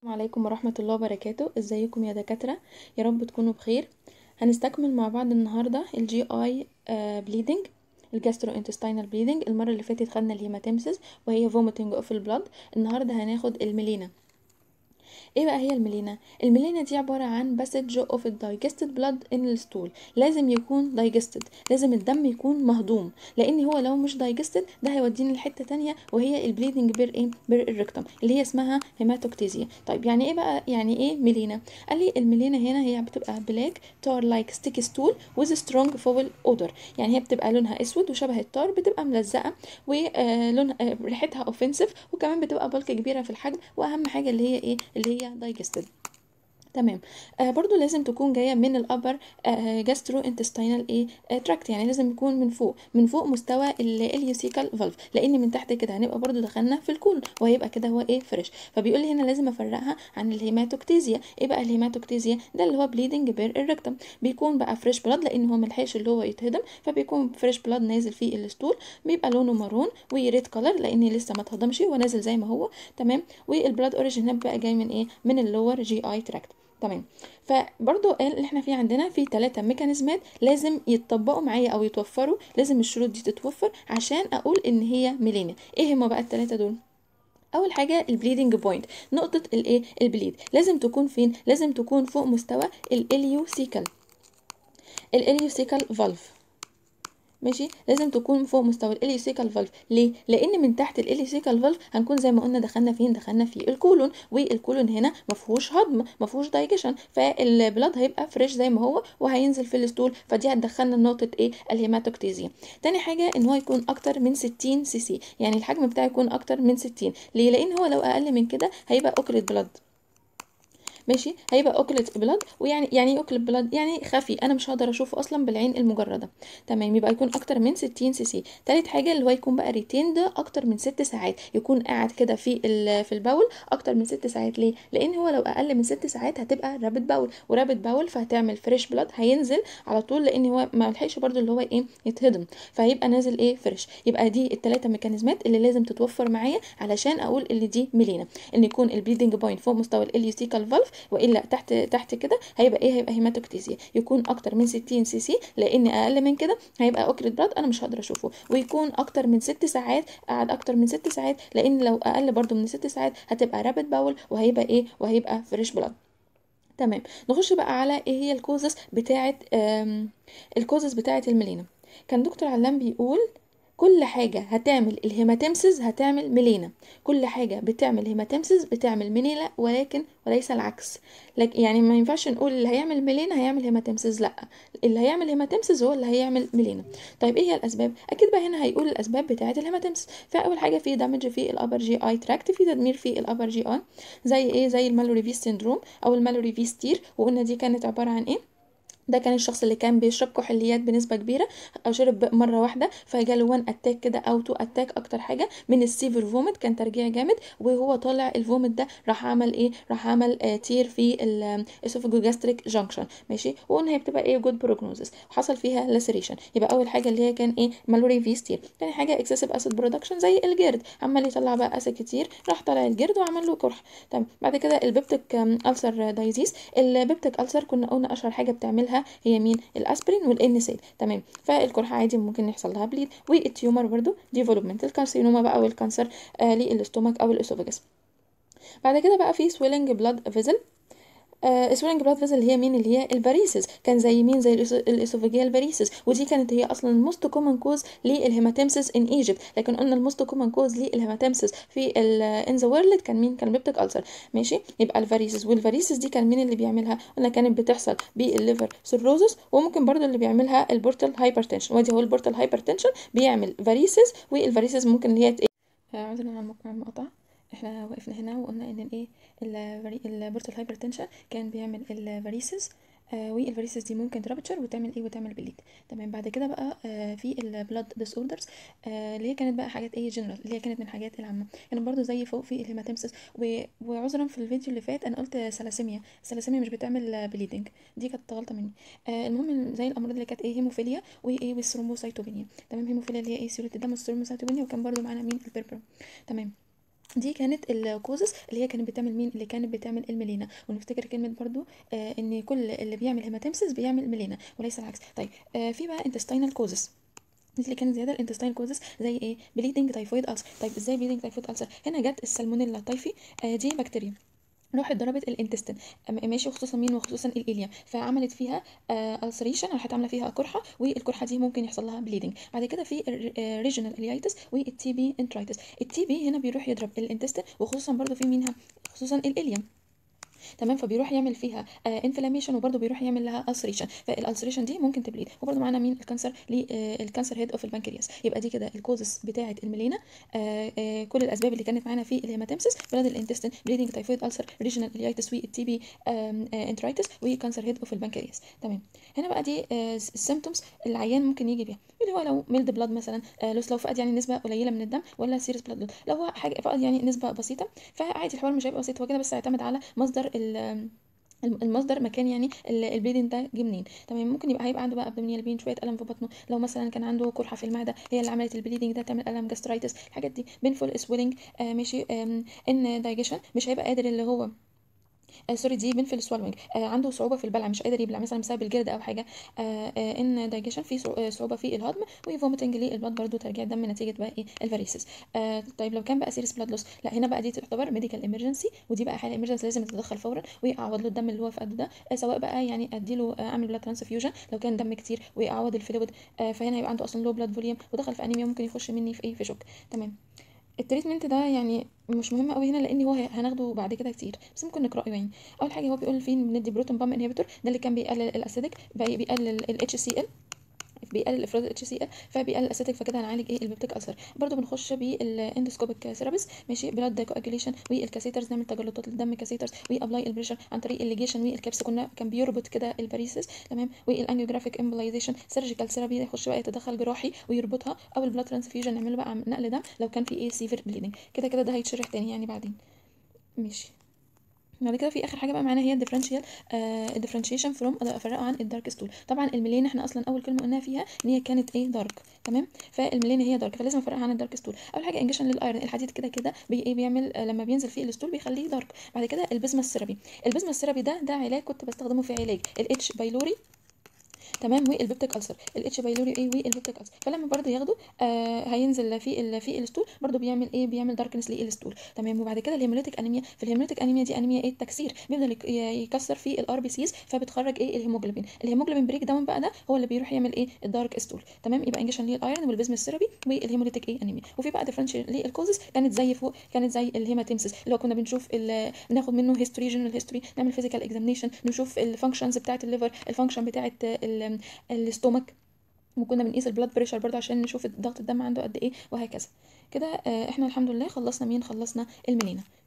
السلام عليكم ورحمة الله وبركاته ازيكم يا دكاترة يا رب تكونوا بخير هنستكمل مع بعض النهاردة الجي اي بليدنج الجاسترو انتستينال بليدنج المرة اللي فاتت خدنا الهيماتيمسيس وهي vomiting اوف البلاد النهاردة هناخد الميلينا ايه بقى هي الميلينا الميلينا دي عباره عن باسج اوف الدايجستد بلاد ان الستول لازم يكون دايجستد لازم الدم يكون مهضوم لان هو لو مش دايجستد ده هيودينا لحته تانية وهي البليدنج بير ايه بير الريكتوم اللي هي اسمها هيماتوكتيزيا طيب يعني ايه بقى يعني ايه ميلينا قال لي الميلينا هنا هي بتبقى بلاك تار لايك ستيكي ستول وذ سترونج فول اودر يعني هي بتبقى لونها اسود وشبه التار بتبقى ملزقه ولونها ريحتها اوفنسيف وكمان بتبقى بلك كبيره في الحجم واهم حاجه اللي هي ايه اللي هي دايجستد تمام آه برضو لازم تكون جايه من الابر جاسترو انتستينال ايه آه تراكت يعني لازم يكون من فوق من فوق مستوى اليوسيكال فالف لان من تحت كده هنبقى برضو دخلنا في الكولون وهيبقى كده هو ايه فريش فبيقول لي هنا لازم افرقها عن الهيماتوكتيزيا ايه بقى الهيماتوكتيزيا ده اللي هو بليدنج بير الريكتم بيكون بقى فريش بلاد لان هو ملحقش اللي هو يتهضم فبيكون فريش بلاد نازل في الستول بيبقى لونه مارون وريد كلر لان لسه ما اتهضمش ونازل زي ما هو تمام والبلاد اوريجين هنا بقى جاي من ايه من اللور جي اي تراكت تمام فبرضو قال اللي احنا في عندنا في ثلاثة ميكانيزمات لازم يتطبقوا معايا او يتوفروا لازم الشروط دي تتوفر عشان اقول ان هي ميلينا ايه هما بقى الثلاثة دول اول حاجه البليدنج بوينت نقطه الايه البليد لازم تكون فين لازم تكون فوق مستوى الاليوسيكال الاليوسيكال فالف ماشي لازم تكون فوق مستوى الاليوسيكال فالف ليه لان من تحت الاليوسيكال فالف هنكون زي ما قلنا دخلنا فين دخلنا في الكولون والكولون هنا ما فيهوش هضم ما فيهوش دايجيشن فالبلاد هيبقى فريش زي ما هو وهينزل في الستول فدي هتدخلنا نقطه ايه الهيماتوكتيزيا تاني حاجه ان هو يكون اكتر من 60 سي سي يعني الحجم بتاعه يكون اكتر من 60 ليه لان هو لو اقل من كده هيبقى اوكريت بلاد ماشي هيبقى اوكلت بلاد ويعني يعني ايه اوكلت بلاد يعني خفي انا مش هقدر اشوفه اصلا بالعين المجرده تمام يبقى يكون اكتر من 60 سي سي تالت حاجه اللي هو يكون بقى ريتيند اكتر من 6 ساعات يكون قاعد كده في في الباول اكتر من 6 ساعات ليه لان هو لو اقل من 6 ساعات هتبقى رابد باول ورابد باول فهتعمل فريش بلاد هينزل على طول لان هو ما لحقش برده اللي هو ايه يتهضم فهيبقى نازل ايه فريش يبقى دي الثلاثه ميكانيزمات اللي لازم تتوفر معايا علشان اقول ان دي ميلينا ان يكون البليدنج بوينت فوق مستوى الاليوسيكال فالف والا تحت تحت كده هيبقى ايه هيبقى هيماتوكتيزيا يكون اكتر من 60 سي سي لان اقل من كده هيبقى اوكريت بلاد انا مش هقدر اشوفه ويكون اكتر من 6 ساعات قعد اكتر من 6 ساعات لان لو اقل برده من 6 ساعات هتبقى رابد باول وهيبقى ايه وهيبقى فريش بلاد تمام نخش بقى على ايه هي الكوزس بتاعه الكوزس بتاعه الميلينا كان دكتور علام بيقول كل حاجة هتعمل الهيماتيمسيس هتعمل ميلينا كل حاجة بتعمل هيماتيمسيس بتعمل ميلينا ولكن وليس العكس لك يعني ما ينفعش نقول اللي هيعمل ميلينا هيعمل هيماتيمسيس لا اللي هيعمل هيماتيمسيس هو اللي هيعمل ميلينا طيب ايه هي الاسباب اكيد بقى هنا هيقول الاسباب بتاعه الهيماتيمسيس فاول حاجه في دامج في الابر جي اي تراكت في تدمير في الابر جي اي زي ايه زي المالوري في سيندروم او المالوري في ستير وقلنا دي كانت عباره عن ايه ده كان الشخص اللي كان بيشرب كحوليات بنسبه كبيره او شرب مره واحده فجاله وان اتاك كده او تو اتاك اكتر حاجه من السيفر فوميت كان ترجيع جامد وهو طالع الفوميت ده راح عمل ايه راح عمل آه تير في الاسوفاجوجاستريك جانكشن ماشي وقلنا هي بتبقى ايه جود بروجنوزس وحصل فيها لاسريشن يبقى اول حاجه اللي هي كان ايه مالوري في ستير تاني حاجه اكسسيف اسيد برودكشن زي الجرد عمال يطلع بقى اسيد كتير راح طالع الجرد وعمل له قرح تمام بعد كده البيبتيك السر دايزيز البيبتيك السر كنا قلنا اشهر حاجه بتعملها هي مين الاسبرين والانسيد تمام فالقرحه عادي ممكن يحصل لها بليد والتيومر برضو ديفلوبمنت الكارسينوما بقى والكانسر آه للاستومك او الاسوفاجس بعد كده بقى في سويلنج بلاد فيزل سويلنج بلاد فيزل اللي هي مين اللي هي الفاريسز كان زي مين زي الاسوفاجيال فاريسز ودي كانت هي اصلا الموست كومن كوز للهيماتيمسيس ان ايجيبت لكن قلنا الموست كومن كوز للهيماتيمسيس في ان ذا وورلد كان مين كان بيبتيك السر ماشي يبقى الفاريسز والفاريسز دي كان مين اللي بيعملها قلنا كانت بتحصل بالليفر سيروزس وممكن برضو اللي بيعملها البورتال هايبرتنشن ودي هو البورتال هايبرتنشن بيعمل فاريسز والفاريسز ممكن اللي هي عذرا عن المقاطعه احنا وقفنا هنا وقلنا ان الايه البورتال هايبرتنشن كان بيعمل الفاريسز آه والفاريسز دي ممكن ترابتشر وتعمل ايه وتعمل بليد تمام بعد كده بقى آه في البلاد ديس اوردرز آه اللي هي كانت بقى حاجات ايه جنرال اللي هي كانت من الحاجات العامه كانت برضو زي فوق في الهيماتيمسس وعذرا في الفيديو اللي فات انا قلت سلاسيميا السلاسيميا مش بتعمل بليدنج دي كانت غلطه مني آه المهم زي الامراض اللي كانت ايه هيموفيليا وايه والثرومبوسايتوبينيا تمام هيموفيليا اللي هي ايه سيوله الدم والثرومبوسايتوبينيا وكان برضو معانا مين البربرا تمام دي كانت الكوزس اللي هي كانت بتعمل مين اللي كانت بتعمل الميلينا ونفتكر كلمه برضو آه ان كل اللي بيعمل هيماتيمسيس بيعمل ميلينا وليس العكس طيب آه في بقى انتستينال كوزس دي اللي كانت زياده الانتستين كوزس زي ايه بليدنج تايفويد ألسر طيب ازاي بليدنج تايفويد ألسر هنا جت السالمونيلا تايفي آه دي بكتيريا راحت ضربت الانتستين ماشي وخصوصا مين وخصوصا الاليم فعملت فيها السريشن راحت عامله فيها قرحه والقرحه دي ممكن يحصل لها بليدنج بعد كده في ريجونال اليايتس والتي بي انترايتس التي بي هنا بيروح يضرب الانتستين وخصوصا برضو في منها خصوصا الاليم تمام فبيروح يعمل فيها انفلاميشن وبرده بيروح يعمل لها السريشن فالالسريشن دي ممكن تبليد وبرده معانا مين الكانسر للكانسر هيد اوف البنكرياس يبقى دي كده الكوزس بتاعه الميلينا آه آه كل الاسباب اللي كانت معانا في الهيماتيمسس بلاد الانتستين بليدنج تايفويد السر ريجنال اليايتس والتي بي انترايتس وكانسر هيد اوف البنكرياس تمام هنا بقى دي السيمتومز اللي العيان ممكن يجي بيها اللي هو لو ميلد بلاد مثلا آه لو فقد يعني نسبه قليله من الدم ولا سيريس بلاد لو هو حاجه فقد يعني نسبه بسيطه فعادي الحوار مش هيبقى بسيط هو كده بس هيعتمد على مصدر المصدر مكان يعني البليدنج ده جه منين تمام ممكن يبقى هيبقى عنده بقى ابدومينال بين شويه الم في بطنه لو مثلا كان عنده قرحه في المعده هي اللي عملت البليدنج ده تعمل الم جاسترايتس الحاجات دي بينفول سويلنج آه ماشي ان دايجيشن مش هيبقى قادر اللي هو آه سوري دي بين في السوالوينج آه عنده صعوبه في البلع مش قادر يبلع مثلا بسبب الجلد او حاجه آه آه ان دايجيشن في صعوبه في الهضم وفوميتنج للبلاد برضو ترجيع الدم نتيجه بقى ايه الفاريسز آه طيب لو كان بقى سيريس بلاد لوس لا هنا بقى دي تعتبر ميديكال ايمرجنسي ودي بقى حاله ايمرجنسي لازم تتدخل فورا واعوض له الدم اللي هو فقده ده آه سواء بقى يعني اديله آه اعمل بلاد ترانسفيوجن لو كان دم كتير واعوض الفلويد آه فهنا هيبقى عنده اصلا لو بلاد فوليوم ودخل في انيميا ممكن يخش مني في ايه في شوك تمام التريتمنت ده يعني مش مهم قوي هنا لان هو هناخده بعد كده كتير بس ممكن نقراه يعني اول حاجه هو بيقول فين بندي بروتون بام انهبيتور ده اللي كان بيقلل الاسيدك بيقلل الاتش سي ال بيقلل افراز الاتش سي ال فبيقلل الاسيتيك فكده هنعالج ايه البيبتيك السر برده بنخش بالاندوسكوبيك ثيرابيز ماشي بلاد كواجوليشن والكاسيترز نعمل تجلطات للدم كاسيترز وابلاي البريشر عن طريق الليجيشن والكبس كنا كان بيربط كده الباريسس تمام والانجيوجرافيك امبلايزيشن سيرجيكال ثيرابي يخش بقى يتدخل جراحي ويربطها او البلاد ترانسفيوجن نعمل بقى نقل دم لو كان في ايه سيفير بليدنج كده كده ده هيتشرح تاني يعني بعدين ماشي بعد كده في اخر حاجه بقى معانا هي الديفرنشيال الديفرنشيشن فروم اقدر افرقه عن الدارك ستول طبعا الميلين احنا اصلا اول كلمه قلناها فيها ان هي كانت ايه دارك تمام فالميلين هي دارك فلازم افرقها عن الدارك ستول اول حاجه انجكشن للايرون الحديد كده كده بي ايه بيعمل آه لما بينزل فيه الستول بيخليه دارك بعد كده البزما السيرابي البزما السيرابي ده ده علاج كنت بستخدمه في علاج الاتش بايلوري تمام والبيبتيك السر الاتش بايلوري ايه والبيبتيك السر فلما برضو ياخده آه هينزل في ال في الستول برضو بيعمل ايه بيعمل داركنس للستول تمام وبعد كده الهيموليتيك انيميا في الهيموليتيك انيميا دي انيميا ايه التكسير بيفضل يكسر في الار بي سيز فبتخرج ايه الهيموجلوبين الهيموجلوبين بريك داون بقى ده هو اللي بيروح يعمل ايه الدارك ستول تمام يبقى انجكشن للايرون والبزم السيرابي والهيموليتيك ايه انيميا وفي بقى ديفرنشال للكوزز كانت زي فوق كانت زي الهيماتيمسيس اللي هو كنا بنشوف ناخد منه هيستوري جنرال هيستوري نعمل فيزيكال اكزامينشن نشوف الفانكشنز بتاعه الليفر الفانكشن بتاعه الاستومك وكنا بنقيس البلاد بريشر برضه عشان نشوف ضغط الدم عنده قد ايه وهكذا كده احنا الحمد لله خلصنا مين خلصنا الميلينا